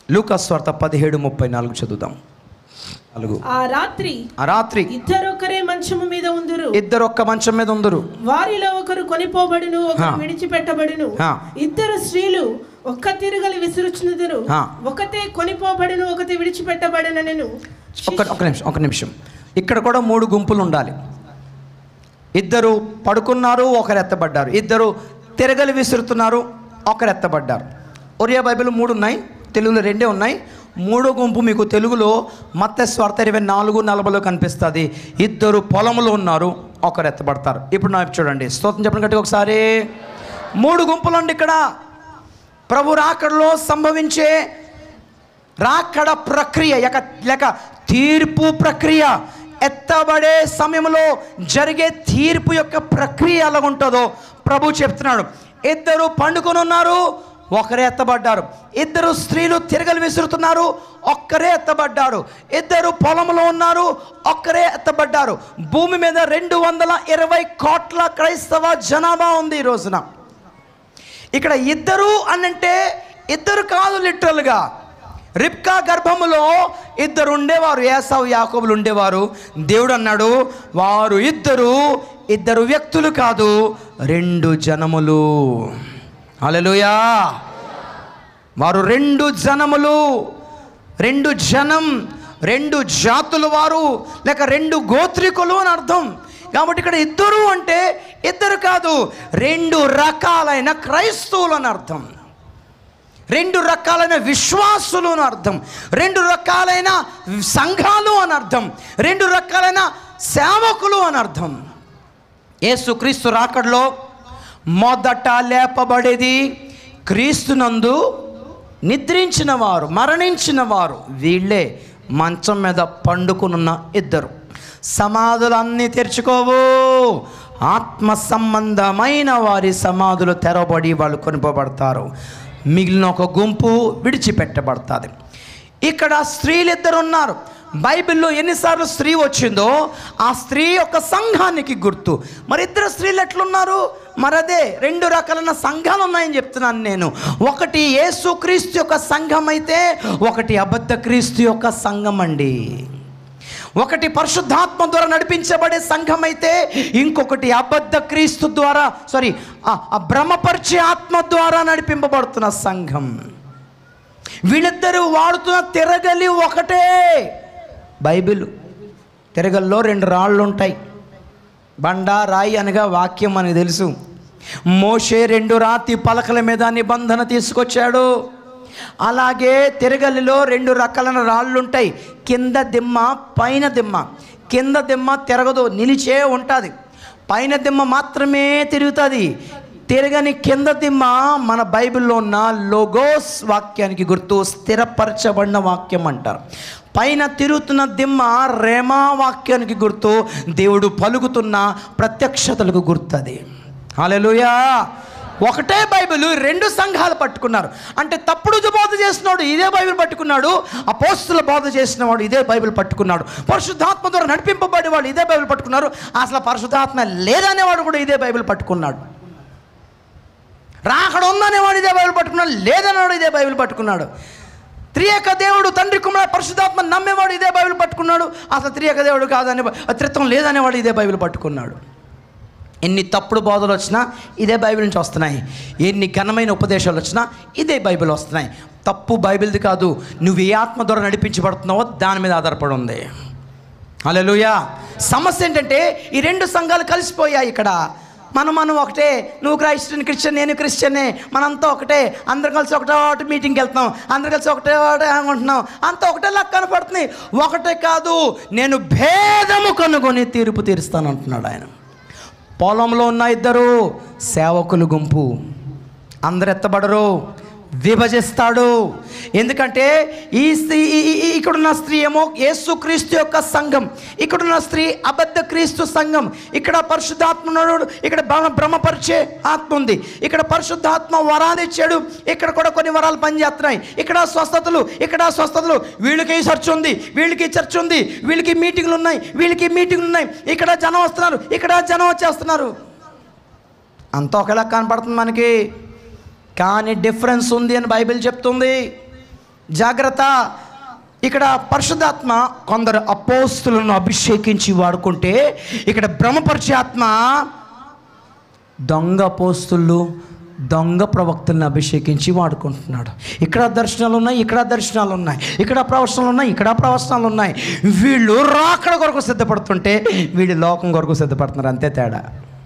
లూకాస్ వార్త పదిహేడు ముప్పై నాలుగు చదువుదాం నాలుగు ఆ రాత్రి ఆ రాత్రి ఇద్దరొకరే మంచము మీద ఉందురు ఇద్దరు ఒక్క మంచం మీద ఉందరు వారిలో ఒకరు కొనిపోబడును ఒకరు హా. విడిచిపెట్టబడును హా. ఇద్దరు స్త్రీలు ఒక్క తిరగలి విసురుచునుదురు హా. ఒకతే కొనిపోబడును ఒకతే విడిచిపెట్టబడునను ఒక్క ఒక నిమిషం ఒక నిమిషం ఇక్కడ కూడా మూడు గుంపులు ఉండాలి ఇద్దరు పడుకున్నారు ఒకరు ఎత్తబడ్డారు ఇద్దరు తిరగలి విసురుతున్నారు ఒకరు ఎత్తబడ్డారు ఒరియా బైబిల్ మూడు ఉన్నాయి తెలుగులో రెండే ఉన్నాయి మూడో గుంపు మీకు తెలుగులో మత్త స్వార్థ ఇరవై నాలుగు నలభైలో కనిపిస్తుంది ఇద్దరు పొలంలో ఉన్నారు ఒకరు ఎత్తబడతారు ఇప్పుడు నా వైపు చూడండి స్తోత్రం చెప్పండి గట్టిగా ఒకసారి మూడు గుంపులు అండి ఇక్కడ ప్రభు రాకడలో సంభవించే రాకడ ప్రక్రియ లేక లేక తీర్పు ప్రక్రియ ఎత్తబడే సమయంలో జరిగే తీర్పు యొక్క ప్రక్రియ ఎలా ఉంటుందో ప్రభు చెప్తున్నాడు ఇద్దరు పండుకొని ఉన్నారు ఒకరే ఎత్తబడ్డారు ఇద్దరు స్త్రీలు తిరగలు విసురుతున్నారు ఒక్కరే ఎత్తబడ్డారు ఇద్దరు పొలంలో ఉన్నారు ఒక్కరే ఎత్తబడ్డారు భూమి మీద రెండు వందల ఇరవై కోట్ల క్రైస్తవ జనాభా ఉంది ఈ రోజున ఇక్కడ ఇద్దరు అనంటే ఇద్దరు కాదు లిటరల్గా రిప్కా గర్భములో ఇద్దరు ఉండేవారు ఏసావు యాకోబులు ఉండేవారు దేవుడు అన్నాడు వారు ఇద్దరు ఇద్దరు వ్యక్తులు కాదు రెండు జనములు హల్లెలూయా వారు రెండు జనములు రెండు జనం రెండు జాతుల వారు లేక రెండు గోత్రికులు అని అర్థం కాబట్టి ఇక్కడ ఇద్దరు అంటే ఇద్దరు కాదు రెండు రకాలైన క్రైస్తవులు అని అర్థం రెండు రకాలైన విశ్వాసులు అని అర్థం రెండు రకాలైన సంఘాలు అని అర్థం రెండు రకాలైన సేవకులు అని అర్థం యేసుక్రీస్తు రాకడలో మొదట లేపబడేది క్రీస్తునందు నిద్రించిన వారు మరణించిన వారు వీళ్ళే మంచం మీద పండుకునున్న ఇద్దరు సమాధులు అన్నీ తెరుచుకోవు ఆత్మ సంబంధమైన వారి సమాధులు తెరవబడి వాళ్ళు కొనిపోబడతారు మిగిలిన ఒక గుంపు విడిచిపెట్టబడుతుంది ఇక్కడ స్త్రీలు ఇద్దరు ఉన్నారు బైబిల్లో ఎన్నిసార్లు స్త్రీ వచ్చిందో ఆ స్త్రీ యొక్క సంఘానికి గుర్తు మరి ఇద్దరు స్త్రీలు ఎట్లున్నారు మరి అదే రెండు రకాలైన సంఘాలు ఉన్నాయని చెప్తున్నాను నేను ఒకటి యేసు క్రీస్తు యొక్క సంఘం అయితే ఒకటి అబద్ధ క్రీస్తు యొక్క సంఘం అండి ఒకటి పరిశుద్ధాత్మ ద్వారా నడిపించబడే సంఘం అయితే ఇంకొకటి అబద్ధ క్రీస్తు ద్వారా సారీ ఆ భ్రమపరిచే ఆత్మ ద్వారా నడిపింపబడుతున్న సంఘం వీళ్ళిద్దరూ వాడుతున్న తిరగలి ఒకటే బైబిల్ తిరగల్లో రెండు రాళ్ళు ఉంటాయి బండ రాయి అనగా వాక్యం మనకు తెలుసు మోషే రెండు రాతి పలకల మీద నిబంధన తీసుకొచ్చాడు అలాగే తిరగలిలో రెండు రకాలైన రాళ్ళు ఉంటాయి కింద దిమ్మ పైన దిమ్మ కింద దిమ్మ తిరగదు నిలిచే ఉంటుంది పైన దిమ్మ మాత్రమే తిరుగుతుంది తిరగని కింద దిమ్మ మన బైబిల్లో ఉన్న లోగోస్ వాక్యానికి గుర్తు స్థిరపరచబడిన వాక్యం అంటారు పైన తిరుగుతున్న దిమ్మ రేమా వాక్యానికి గుర్తు దేవుడు పలుకుతున్న ప్రత్యక్షతలకు గుర్తు అది హల్లెలూయా ఒకటే బైబిల్ రెండు సంఘాలు పట్టుకున్నారు అంటే తప్పుడు బోధ చేసినాడు ఇదే బైబిల్ పట్టుకున్నాడు అపోస్తుల బోధ చేసినవాడు ఇదే బైబిల్ పట్టుకున్నాడు పరిశుద్ధాత్మ ద్వారా నడిపింపబడేవాడు ఇదే బైబిల్ పట్టుకున్నారు అసలు పరిశుద్ధాత్మ లేదనేవాడు కూడా ఇదే బైబిల్ పట్టుకున్నాడు రాకడ ఉందనేవాడు ఇదే బైబిల్ పట్టుకున్నాడు లేదనేవాడు ఇదే బైబిల్ పట్టుకున్నాడు త్రియక దేవుడు తండ్రి కుమార పరిశుద్ధాత్మ నమ్మేవాడు ఇదే బైబిల్ పట్టుకున్నాడు అసలు త్రియక దేవుడు కాదనే త్రిత్వం లేదనేవాడు ఇదే బైబిల్ పట్టుకున్నాడు ఎన్ని తప్పుడు బోధలు వచ్చినా ఇదే బైబిల్ నుంచి వస్తున్నాయి ఎన్ని ఘనమైన ఉపదేశాలు వచ్చినా ఇదే బైబిల్ వస్తున్నాయి తప్పు బైబిల్ది కాదు నువ్వు ఏ ఆత్మ ద్వారా నడిపించబడుతున్నావో దాని మీద ఆధారపడి ఉంది అలెలుయా సమస్య ఏంటంటే ఈ రెండు సంఘాలు కలిసిపోయాయి ఇక్కడ మనం మనం ఒకటే నువ్వు క్రైస్టియన్ క్రిస్టియన్ నేను క్రిస్టియనే మనంతా ఒకటే అందరం కలిసి ఒకటే ఒకటి మీటింగ్కి వెళ్తాం అందరం కలిసి ఒకటే ఒకటే ఉంటున్నాం అంతా ఒకటే లెక్క కనపడుతుంది ఒకటే కాదు నేను భేదము కనుగొని తీర్పు తీరుస్తాను అంటున్నాడు ఆయన పొలంలో ఉన్న ఇద్దరు సేవకులు గుంపు అందరు ఎత్తబడరు విభజిస్తాడు ఎందుకంటే ఈ స్త్రీ ఈ- ఈ- ఈ- ఇక్కడున్న స్త్రీ ఏమో యేసు క్రీస్తు యొక్క సంఘం ఇక్కడున్న స్త్రీ అబద్ధ క్రీస్తు సంఘం ఇక్కడ పరిశుద్ధాత్మ ఉన్నాడు ఇక్కడ భ్రమ- భ్రమపరిచే ఆత్మ ఉంది ఇక్కడ పరిశుద్ధాత్మ వరాలు ఇచ్చాడు ఇక్కడ కూడా కొన్ని వరాలు పనిచేస్తున్నాయి ఇక్కడ స్వస్థతలు ఇక్కడ స్వస్థతలు వీళ్ళకి చర్చ్ ఉంది వీళ్ళకి చర్చ్ ఉంది వీళ్ళకి మీటింగ్లు ఉన్నాయి వీళ్ళకి మీటింగ్లు ఉన్నాయి ఇక్కడ జనం వస్తున్నారు ఇక్కడ జనం వచ్చేస్తున్నారు అంతా ఒకేలా కనపడుతుంది మనకి కానీ డిఫరెన్స్ ఉంది అని బైబిల్ చెప్తుంది జాగ్రత్త ఇక్కడ పరిశుద్ధాత్మ కొందరు అపోస్తులను అభిషేకించి వాడుకుంటే ఇక్కడ బ్రహ్మపరిచే ఆత్మ దొంగ అపోస్తులు దొంగ ప్రవక్తలను అభిషేకించి వాడుకుంటున్నాడు ఇక్కడ దర్శనాలు ఉన్నాయి ఇక్కడ దర్శనాలు ఉన్నాయి ఇక్కడ ప్రవచనాలు ఉన్నాయి ఇక్కడ ప్రవచనాలు ఉన్నాయి వీళ్ళు రాకడ కొరకు సిద్ధపడుతుంటే వీళ్ళు లోకం కొరకు సిద్ధపడుతున్నారు అంతే తేడా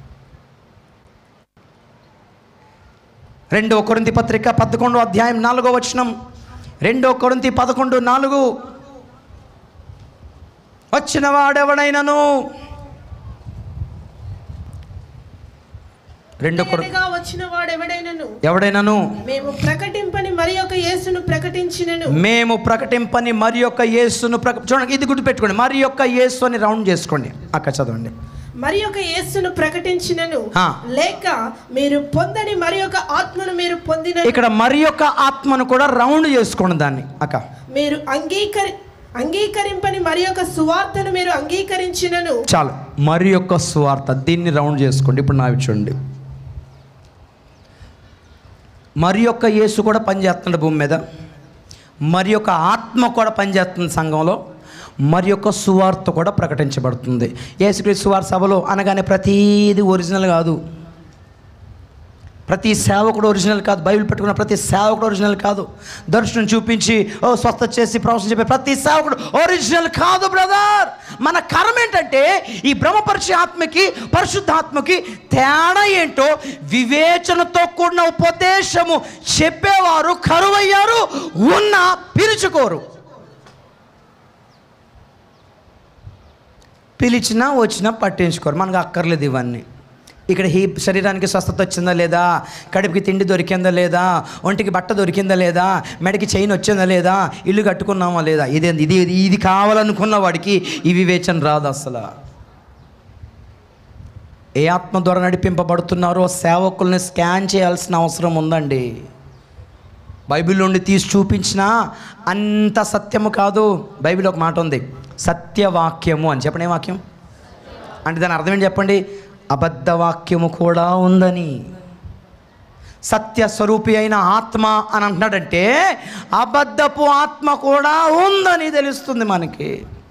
రెండో కొరింతి పత్రిక పదకొండో అధ్యాయం నాలుగో వచనం రెండో కొరింతి పదకొండు నాలుగు వచ్చిన వాడెవడైనను రెండో కొర ఎడగా వచ్చిన వాడెవడైనను ఎవడైనను మేము ప్రకటింపని మరి ఒక యేసును ప్రకటించినను మేము ప్రకటింపని మరి యొక్క యేసును ప్రక చూడండి ఇది గుర్తుపెట్టుకోండి మరి యొక్క యేసు అని రౌండ్ చేసుకోండి అక్క చదవండి మరి ఒక యేసును ప్రకటించినను ఆ. లేక మీరు పొందని మరి ఒక ఆత్మను మీరు పొందిన ఇక్కడ మరి యొక్క ఆత్మను కూడా రౌండ్ చేసుకోండి దాన్ని అక్క మీరు అంగీకరి అంగీకరింపని మరి ఒక సువార్తను మీరు అంగీకరించినను చాలు మరి యొక్క స్వార్థ దీన్ని రౌండ్ చేసుకోండి ఇప్పుడు నావి చూడండి మరి యొక్క యేసు కూడా పనిచేస్తున్నాడు భూమి మీద మరి యొక్క ఆత్మ కూడా పనిచేస్తుంది సంఘంలో మరి యొక్క సువార్త కూడా ప్రకటించబడుతుంది యేసుక్రీస్తు సువార్త సభలో అనగానే ప్రతీది ఒరిజినల్ కాదు ప్రతి సేవకుడు ఒరిజినల్ కాదు బైబిల్ పెట్టుకున్న ప్రతి సేవకుడు ఒరిజినల్ కాదు దర్శనం చూపించి ఓ స్వస్థ చేసి ప్రవచనం చెప్పే ప్రతి సేవకుడు ఒరిజినల్ కాదు బ్రదర్ మన కర్మ ఏంటంటే ఈ బ్రహ్మపరిచే ఆత్మకి పరిశుద్ధాత్మకి తేడా ఏంటో వివేచనతో కూడిన ఉపదేశము చెప్పేవారు కరువయ్యారు ఉన్న పిలుచుకోరు పిలిచినా వచ్చినా పట్టించుకోరు మనకు అక్కర్లేదు ఇవన్నీ ఇక్కడ హీ శరీరానికి స్వస్థత వచ్చిందా లేదా కడుపుకి తిండి దొరికిందా లేదా ఒంటికి బట్ట దొరికిందా లేదా మెడకి చైన్ వచ్చిందా లేదా ఇల్లు కట్టుకున్నామా లేదా ఇది ఇది ఇది కావాలనుకున్న వాడికి ఈ వివేచన రాదు అసలు ఏ ఆత్మ ద్వారా నడిపింపబడుతున్నారో సేవకుల్ని స్కాన్ చేయాల్సిన అవసరం ఉందండి బైబిల్ నుండి తీసి చూపించినా అంత సత్యము కాదు బైబిల్ ఒక మాట ఉంది సత్యవాక్యము అని చెప్పండి ఏ వాక్యం అంటే దాని అర్థం ఏంటి చెప్పండి అబద్ధ వాక్యము కూడా ఉందని సత్య స్వరూపి అయిన ఆత్మ అని అంటున్నాడంటే అబద్ధపు ఆత్మ కూడా ఉందని తెలుస్తుంది మనకి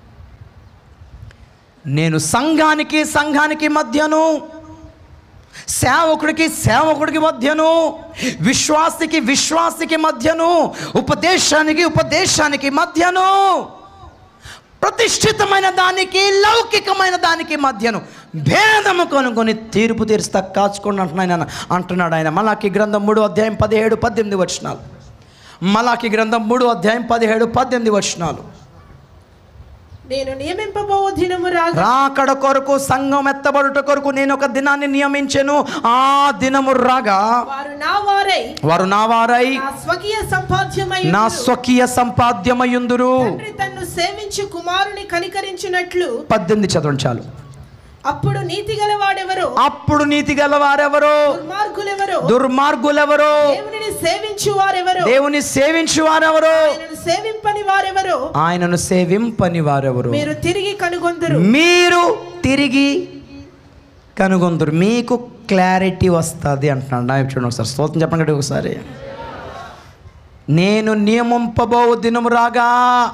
నేను సంఘానికి సంఘానికి మధ్యను సేవకుడికి సేవకుడికి మధ్యను విశ్వాసికి విశ్వాసికి మధ్యను ఉపదేశానికి ఉపదేశానికి మధ్యను ప్రతిష్ఠితమైన దానికి లౌకికమైన దానికి మధ్యను భేదము కొనుక్కొని తీర్పు తీరుస్తా కాచుకోండి అంటున్నాను ఆయన అంటున్నాడు ఆయన మలాకి గ్రంథం మూడు అధ్యాయం పదిహేడు పద్దెనిమిది వచనాలు మలాకి గ్రంథం మూడు అధ్యాయం పదిహేడు పద్దెనిమిది వచనాలు నేను నియమింపబోవు దినము రాగా రాకడ కొరకు సంఘం ఎత్తబడుట కొరకు నేను ఒక దినాన్ని నియమించెను ఆ దినము రాగా వారు నా వారై వారు నా వారై నా స్వకీయ సంపాద్యమై నా స్వకీయ సంపాద్యమయుందురు తండ్రి తన్ను సేవించు కుమారుని కనికరించినట్లు పద్దెనిమిది చదవండి చాలు అప్పుడు నీతి గలవాడెవరో అప్పుడు నీతి గలవారెవరో దుర్మార్గులెవరో దుర్మార్గులెవరో దేవునిని సేవించు వారెవరో దేవుని సేవించు వారెవరో ఆయనను సేవింపని వారెవరో ఆయనను సేవింపని వారెవరు మీరు తిరిగి కనుగొందురు మీరు తిరిగి కనుగొందరు మీకు క్లారిటీ వస్తుంది అంటున్నాడు నా చూడండి ఒకసారి స్తోత్రం చెప్పండి ఒకసారి నేను నియమింపబో దినము రాగా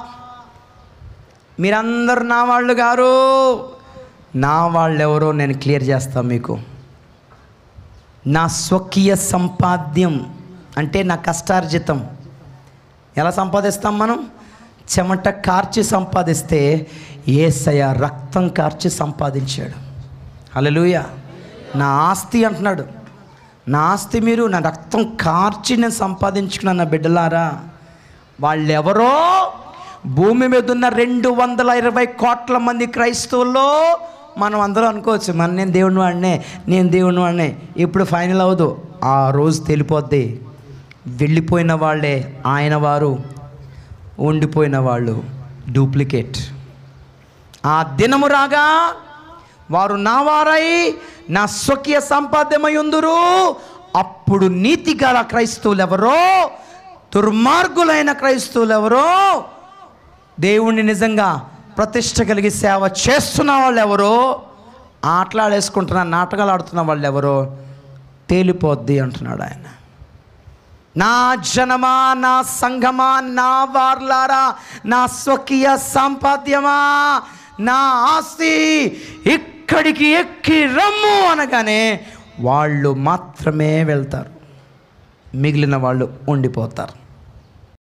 మీరందరు నా వాళ్ళు గారు నా వాళ్ళు ఎవరో నేను క్లియర్ చేస్తాను మీకు నా స్వకీయ సంపాద్యం అంటే నా కష్టార్జితం ఎలా సంపాదిస్తాం మనం చెమట కార్చి సంపాదిస్తే ఏసయ రక్తం కార్చి సంపాదించాడు హల్లెలూయా నా ఆస్తి అంటున్నాడు నా ఆస్తి మీరు నా రక్తం కార్చి నేను సంపాదించుకున్న నా బిడ్డలారా వాళ్ళెవరో భూమి మీద ఉన్న రెండు వందల ఇరవై కోట్ల మంది క్రైస్తవుల్లో మనం అందరూ అనుకోవచ్చు మన నేను దేవుని వాడినే నేను దేవుని వాడినే ఇప్పుడు ఫైనల్ అవ్వదు ఆ రోజు తెలిపోద్ది వెళ్ళిపోయిన వాళ్ళే ఆయన వారు ఉండిపోయిన వాళ్ళు డూప్లికేట్ ఆ దినము రాగా వారు నా వారై నా స్వకీయ సంపాద్యమై ఉందురు అప్పుడు నీతి గల క్రైస్తవులు ఎవరో దుర్మార్గులైన క్రైస్తవులు ఎవరో దేవుణ్ణి నిజంగా ప్రతిష్ట కలిగి సేవ చేస్తున్న వాళ్ళు ఎవరో ఆటలాడేసుకుంటున్న నాటకాలు ఆడుతున్న వాళ్ళు ఎవరో తేలిపోద్ది అంటున్నాడు ఆయన నా జనమా నా సంఘమా నా వార్లారా నా స్వకీయ సంపాద్యమా నా ఆస్తి ఇక్కడికి ఎక్కి రమ్ము అనగానే వాళ్ళు మాత్రమే వెళ్తారు మిగిలిన వాళ్ళు ఉండిపోతారు